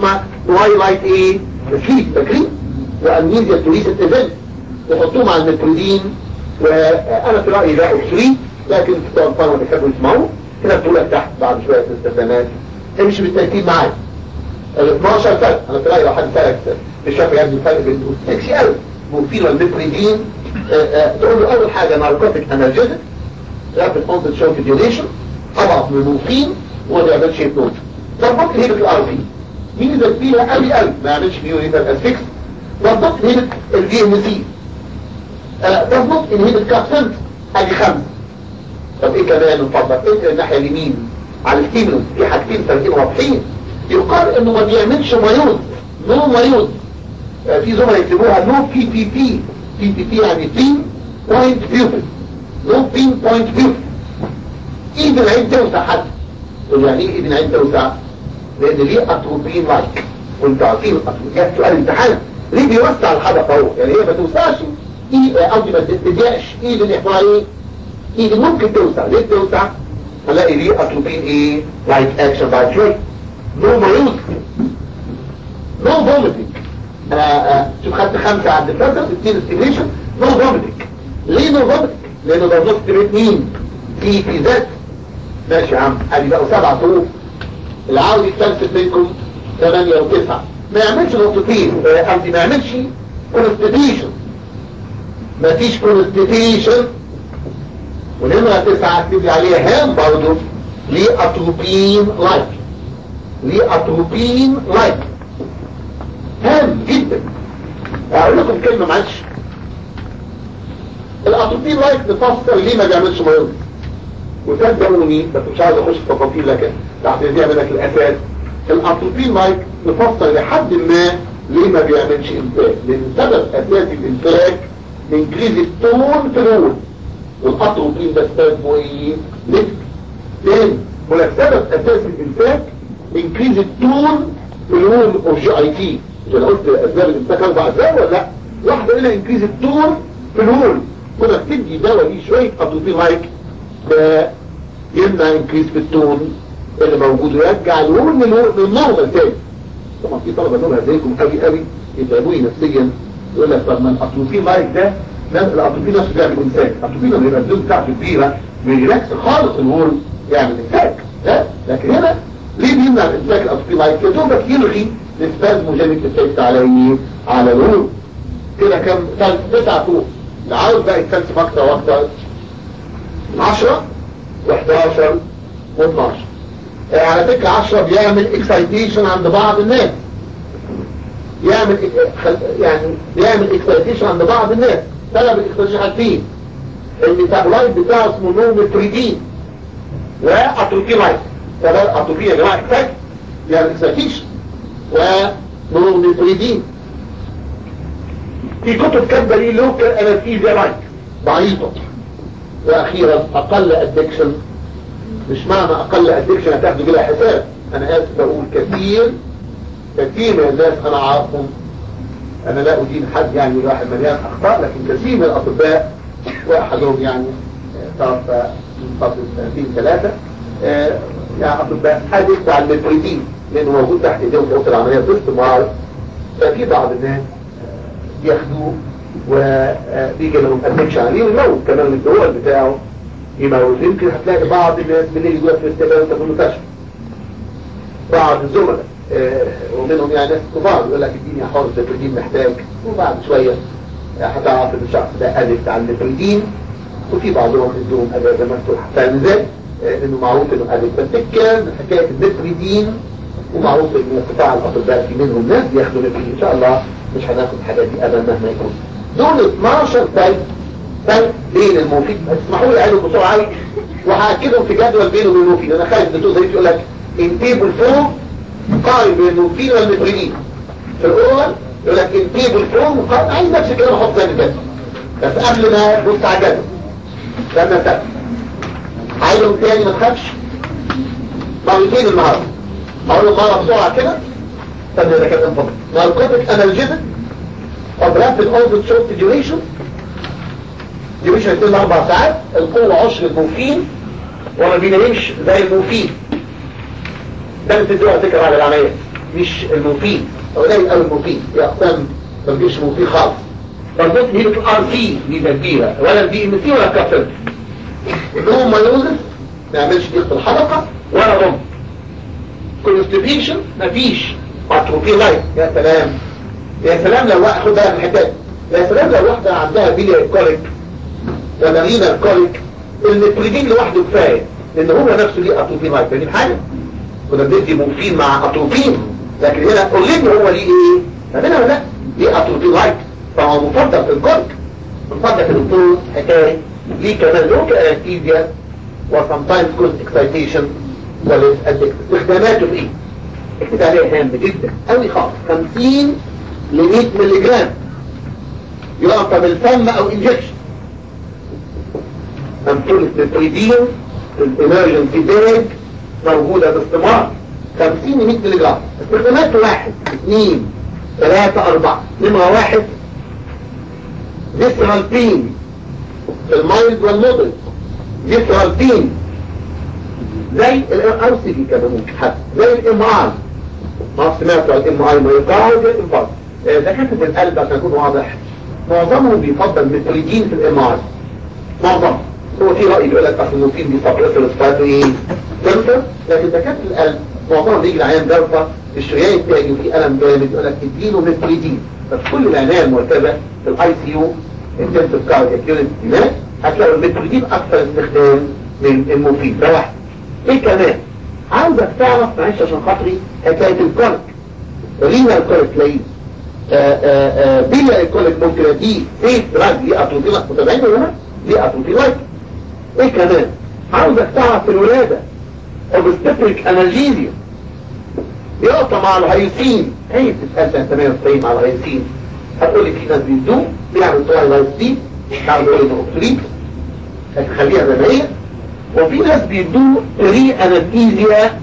توايلايت ايه سليب فاكرين وامنيزيا توريست ايفنت يحطوه مع المترودين وانا في رايي ده اوبسوليت لكن بتوع الفارما بيحبوا يسمعوه هنا بتقول لك تحت بعد شويه استخدامات امشي بالترتيب معايا ال 12 فرق انا في رايي لو حد سالك الشافعي يعني الفرق بين سكسي قوي مورفين والمتريدين تقول له اول حاجه ناركوتيك انرجيتك رابid onset شوك ديوريشن اضعف من المورفين وما بيعملش هيبنوز ظبط لي هيبه الار بي مين اللي فيها قوي قوي ما يعملش بيو هيبه الاسفكس ظبط لي هيبه الفي ام سي ظبط انهيبه كابسنت ادي خمسه طب ايه كمان نفضل ايه الناحيه اليمين على الستيمولوس في حاجتين فرقين واضحين يقال انه ما بيعملش مايوز نو مايوز في زملاء يكتبوها نو بي بي بي بي بي بي يعني بين بوينت بيوبل نو بين بوينت بيوبل ايد العين توسع حتى تقول يعني ايه ايد العين توسع لان ليه اتروبين لايك وانتوا عارفين الاتروبين جاب سؤال امتحان ليه بيوسع الحدث اهو يعني هي ما توسعش ايه قصدي ما تتضايقش ايد اللي احنا ايه ايد ممكن توسع ليه توسع هنلاقي ليه اتروبين ايه لايك اكشن بعد شويه نو مايوز نو فوميتنج شوف خدت خمسة عند الفلتر اثنين ستيميشن نو فوميتنج ليه نو فوميتنج لانه ده نص مين في في ذات ماشي يا عم ادي بقوا سبع طرق اللي عاوز يتفلسف منكم ثمانية وتسعة ما يعملش نقطتين قصدي ما يعملش كونستيتيشن ما فيش كونستيتيشن ونمرة تسعة اكتب لي عليها هام برضه ليه اتروبين لايك ليه اتروبين لايك هام جدا اقول لكم كلمة معلش الاتروبين لايك نفسر ليه ما بيعملش مايوز وصدقوني بس مش عايز اخش في تفاصيل لكن تحت دي منك الاساس الاتروبين لايك نفسر لحد ما ليه ما بيعملش انتاج لان سبب اساسي الانتاج انكريز التون في الول والاتروبين ده اسمه ايه؟ نسك تاني ولا سبب اساسي الانتاج انكريز التون في الول اوف جي اي تي انا قلت اسباب الانتاج اربع اسباب ولا لا؟ واحده منها انكريز التون في الول كنا بتدي دواء ليه شويه اتروبين لايك ده يمنع انكريز في التون اللي موجود ويرجع الول للنورمال تاني طبعا في طلبه نورها زيكم قوي قوي يتعبوني نفسيا يقول لك طب ما الاتروبين لايك ده الاتروبين نفسه بيعمل انتاج الاتروبين لما يبقى الدوز بتاعته كبيره بيريلاكس خالص الول يعمل انتاج لا لكن هنا ليه بيمنع الانتاج الاتروبين لايك يا دوبك يلغي السبازموجينيك افكت على ايه على الول كده كام تسعة طول اللي عاوز بقى يتفلسف اكتر واكتر 10 و11 و12 على فكرة 10 بيعمل اكسايتيشن عند بعض الناس يعمل يعني بيعمل اكسايتيشن عند بعض الناس سبب الاكسايتيشن حاجتين الميتابولايت بتاعه اسمه نومتريدين واتروبيلايت سبب اتروبي يا جماعه اكسايت يعمل اكسايتيشن ونومتريدين في كتب كاتبه ليه لوكال انستيزيا لايك ضعيفه واخيرا اقل ادكشن مش معنى اقل ادكشن هتاخدوا بلا حساب انا اسف بقول كثير كثير من الناس انا عارفهم انا لا ادين حد يعني الواحد مليان اخطاء لكن كثير من الاطباء واحدهم يعني توفى من فتره سنتين ثلاثه يعني اطباء ادكت على المتريدين لانه موجود تحت ايديهم في اوضه العمليه باستمرار ففي بعض الناس ياخدوه وبيجي لهم ادكشن عليه ويموت كمان الدول بتاعه يموت يمكن هتلاقي بعض الناس بالليل يجوا في الاستقبال وانت في المستشفى بعض الزملاء آه ومنهم يعني ناس كبار يقول لك اديني حر النيتروجين محتاج وبعد شويه هتعرف ان الشخص ده ادكت على النيتروجين وفي بعضهم عندهم اجازه مفتوحه فاهم ازاي؟ آه انه معروف انه ادكت فالفكره من حكايه النيتروجين ومعروف ان قطاع الاطباء في منهم ناس بياخدوا نيتروجين ان شاء الله مش هناخد الحاجات دي ابدا مهما يكون دول 12 فرق فرق بين المفيد اسمحوا لي اعيدوا بسرعه قوي وهاكدهم في جدول بينه وبين المفيد انا خايف الدكتور زي يقول لك ان تيبل فوق قارن بين المفيد والمفيدين في الاول يقول لك ان تيبل فوق مقارن عايز نفس الكلام احط زي الجدول بس قبل ما تبص على الجدول استنى استنى عايزهم تاني ما تخافش مرتين النهارده اقول مره بسرعه كده استنى ده كده انفضل ناركوتيك انالجيزك of rapid onset short duration duration يكون اربع ساعات القوة عشر الموفين وما بينامش زي الموفين ده اللي بتدوها تكره على العملية مش الموفين قليل قوي المفيد في اقسام ما بتجيبش مفيد خالص برضه هي الار سي ميزه كبيره ولا البي ام سي ولا كابتن نوع مايوزس ما يعملش ضيق الحلقه ولا ضم كونستيبيشن مفيش اتروفي لايف يا سلام يا سلام لو واحد خد بالك من الحته دي. يا سلام لو واحده عندها بيلي كوليك ولا رينا كوليك النتريجين لوحده كفايه لان هو نفسه ليه اتروفي لايف فاهمين حاجه كنا بندي مورفين مع اتروفين لكن هنا اوريدي هو ليه ايه فاهمين ولا لا ليه اتروفي لايف فهو مفضل في الكوليك مفضل في الدكتور حكايه ليه كمان لوكال انستيزيا وسمتايمز كوز اكسايتيشن واستخداماته في ايه اكتب عليها هام جدا قوي خالص 50 ل 100 ملي جرام يعطى بالفم او انجكشن امثله التريدين الامرجنسي داج موجودة باستمرار 50 ل 100 ملي جرام استخدامات واحد اثنين ثلاثة أربعة نمرة واحد فيسرال بين المايلد والمودل فيسرال بين زي الار سي في كمان ممكن حتى زي الام ار ما سمعتوا على الام ار ما يقاعد الانفاض دكاتره القلب عشان اكون واضح معظمهم بيفضل متريدين في الام ار معظم هو في راي بيقول لك اصل المفيد بيصبر الاسبات ايه دلتا لكن دكاتره القلب معظمهم بيجي العيان دلتا الشريان التاني وفي الم جامد يقول لك اديله متريدين بس كل العنايه المرتبه في الاي سي يو انتنسيف كاردياك يونت هناك هتلاقوا المتريدين اكثر استخدام من المفيد ده واحد ايه كمان عاوزك تعرف معلش عشان خاطري حكايه الكوليك رينا الكوليك تلاقيه بيلا الكوليك ممكن دي ايه دراج ليه اتروفيلاك متابعين ولا لا؟ ليه اتروفيلاك ايه كمان عاوزك تعرف في الولاده اوبستريك انالجيزيا يقطع مع الهيوسين هي بتتقال سنه 98 مع الهيوسين هتقول لي في ناس بيدوه بيعمل طوال الهيوسين بيعمل طوال الاوكسريت هتخليها زي ما هي وفي ناس بيدوه ري انستيزيا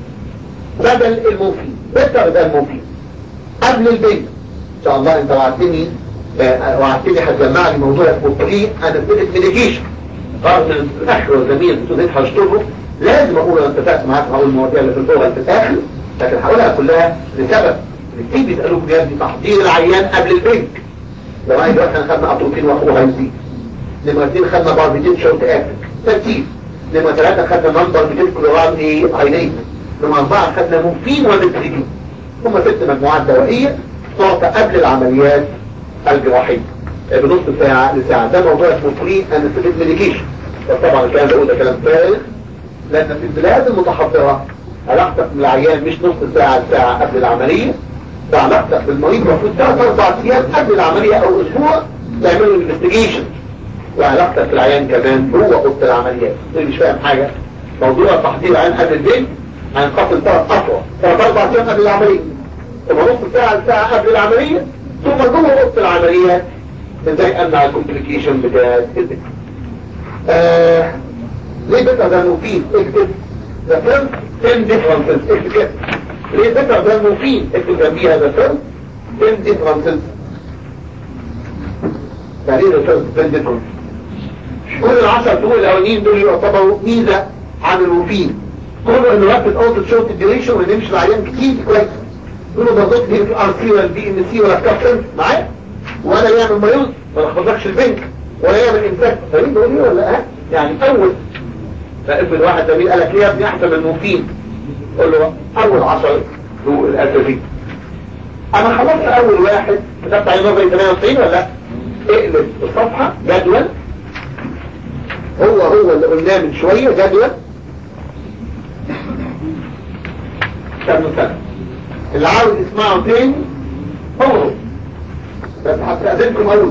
بدل المفيد بيتر ده المفيد قبل البيت ان شاء الله انت وعدتني آه وعدتني هتجمع لي موضوع اسمه بري انستيزيك ميديكيشن قرر من الاخر والزميل الاستاذ هشتغله لازم اقول انا اتفقت معاك هقول المواضيع اللي في الفوق في الاخر لكن هقولها كلها لسبب كتير بيسالوك بجد تحضير العيان قبل البنك لو انا دلوقتي احنا خدنا اتروفين واخوه هيزيد نمرة اثنين خدنا باربيتين شورت افك ترتيب نمرة ثلاثة خدنا نمبر بتين كلوران ايه عينين نمرة أربعة خدنا مورفين ونتريجين هم ست مجموعات دوائية تعطى قبل العمليات الجراحية بنص ساعة لساعة ده موضوع اسمه فري انستيك ميديكيشن طبعا الكلام ده ده كلام فارغ لأن في البلاد المتحضرة علاقتك بالعيان مش نص ساعة لساعة قبل العملية ده علاقتك بالمريض المفروض ثلاث أربع أيام قبل العملية أو أسبوع تعملوا انفستيجيشن وعلاقتك بالعيان كمان جوه اوضه العمليات اللي مش فاهم حاجه موضوع تحضير العيان قبل البيت هينقسم ثلاث اطول ثلاث اربع ايام قبل العمليه ثم نص ساعه لساعه قبل العمليه ثم جوه اوضه العمليات ازاي امنع الكومبليكيشن بتاع البيت آه ليه بيتر ده مفيد اكتب the first 10 differences اكتب كده ليه بيتر ده مفيد اكتب جنبيها the first 10 differences يعني ايه the first 10 differences كل العشر طول الاولين دول يعتبروا ميزة عن الوفين كل انه رابط اوت شورت الديوريشن ونمشي العيان كتير كويس كله بالظبط دي في ار سي ولا بي ام سي ولا كابتن معايا ولا يعمل مايوز ما يخبطكش البنك ولا يعمل انفاكت فاهمين بقول ايه ولا اه يعني اول فافرض واحد زميل قال لك ليه يا ابني احسن من الموفين قول له اول عشر دول الاساسي انا خلصت اول واحد كتبت عليه نظري 98 ولا لا اقلب الصفحه جدول هو هو اللي قلناه من شوية جدول سنة سنة اللي عاوز يسمعه تاني هو بس هستأذنكم أقول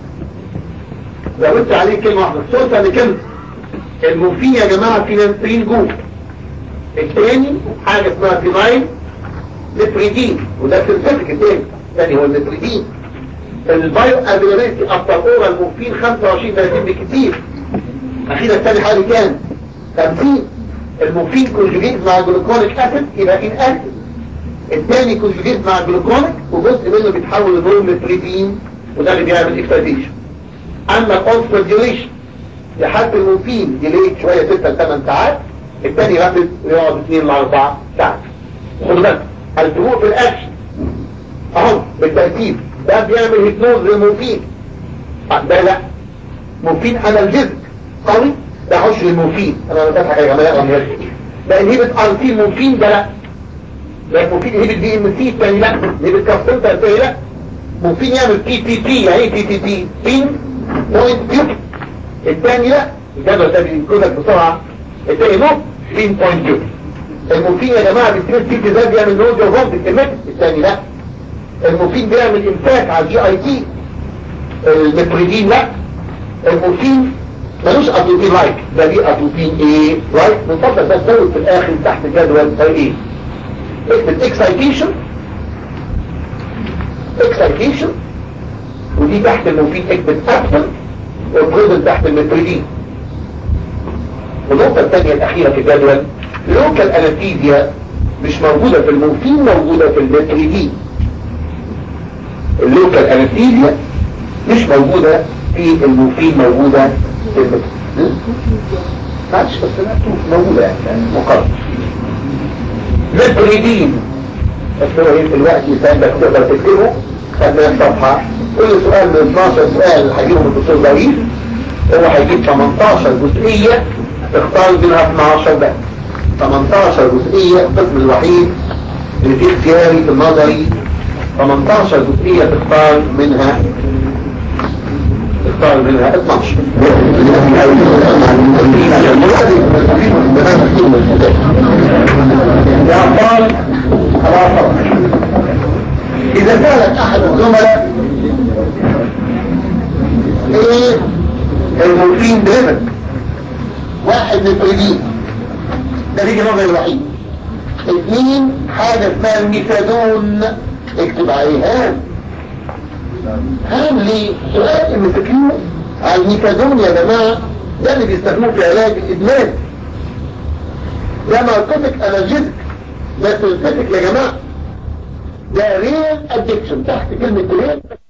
زودت عليه كلمة واحدة صوت لكلمة المفيد يا جماعة فينانسين جوه التاني حاجة اسمها فيناين نتريدين وده سلسلتك التاني الثاني هو النتريدين البايو ابيلابيلتي افتر اورال المفيد 25 30 بكتير اخيرا الثاني حاجة كان 50 المفيد كونجوجيت مع الجلوكونيك اسيد يبقى ان اسيد الثاني كونجوجيت مع الجلوكونيك وجزء منه بيتحول لبرومتريدين وده اللي بيعمل اكسايتيشن اما الكونستنت ديوريشن لحد المفيد ديليت شوية 6 ل 8 ساعات الثاني رابد يقعد 2 ل 4 ساعات خدوا بالك الفروق في الاكشن اهو بالترتيب ده بيعمل هيبنوز للمورفين آه، ده لا مورفين انالجيزك قوي ده حش للمورفين انا بضحك يا جماعه غير ده انهبت ار تي مورفين ده لا ده مورفين انهبت بي ام سي الثاني لا انهبت كابسولتا الثاني لا مورفين يعمل بي بي بي يعني ايه بي بي بي بين بوينت بيوت الثاني لا الجدول ده بينقذك بسرعه الثاني نو بين بوينت بيوت المورفين يا جماعه بيستمر سي ده بيعمل نوزيا وفومت الثاني لا المورفين بيعمل امساك على الجي اي تي المتريدين لا المورفين ملوش اتروبين لايك ده ليه اتروبين ايه رايت من فضلك بس زود في الاخر تحت الجدول ده ايه اكتب اكسايتيشن اكسايتيشن ودي تحت المورفين اكتب ابسن والبريزن تحت المتريدين والنقطة الثانية الأخيرة في الجدول لوكال انستيزيا مش موجودة في المورفين موجودة في المتريدين اللوكال انستيزيا مش موجودة في المورفين موجودة في المتريدين معلش بس انا موجودة يعني مقرر متريدين بس هو ايه دلوقتي ساعدك تقدر تكتبه خدنا الصفحة كل سؤال من 12 سؤال هيجيبهم الدكتور ضعيف هو هيجيب 18 جزئية تختار منها 12 بس 18 جزئية القسم الوحيد اللي فيه اختياري في النظري 18 جزئية تختار منها تختار منها 12 يا أبطال خلاص إذا سألك أحد الزملاء إيه المورفين دريفن واحد من الفريدين ده بيجي نظري الوحيد اثنين حاجة اسمها الميثادون اكتب عليها هام ليه سؤال المسكين على الميثادون يا جماعة ده اللي بيستخدموه في علاج الادمان ده ناركوتيك انرجيتك ده سلسلتك يا جماعة ده ريل ادكشن تحت كلمة ريل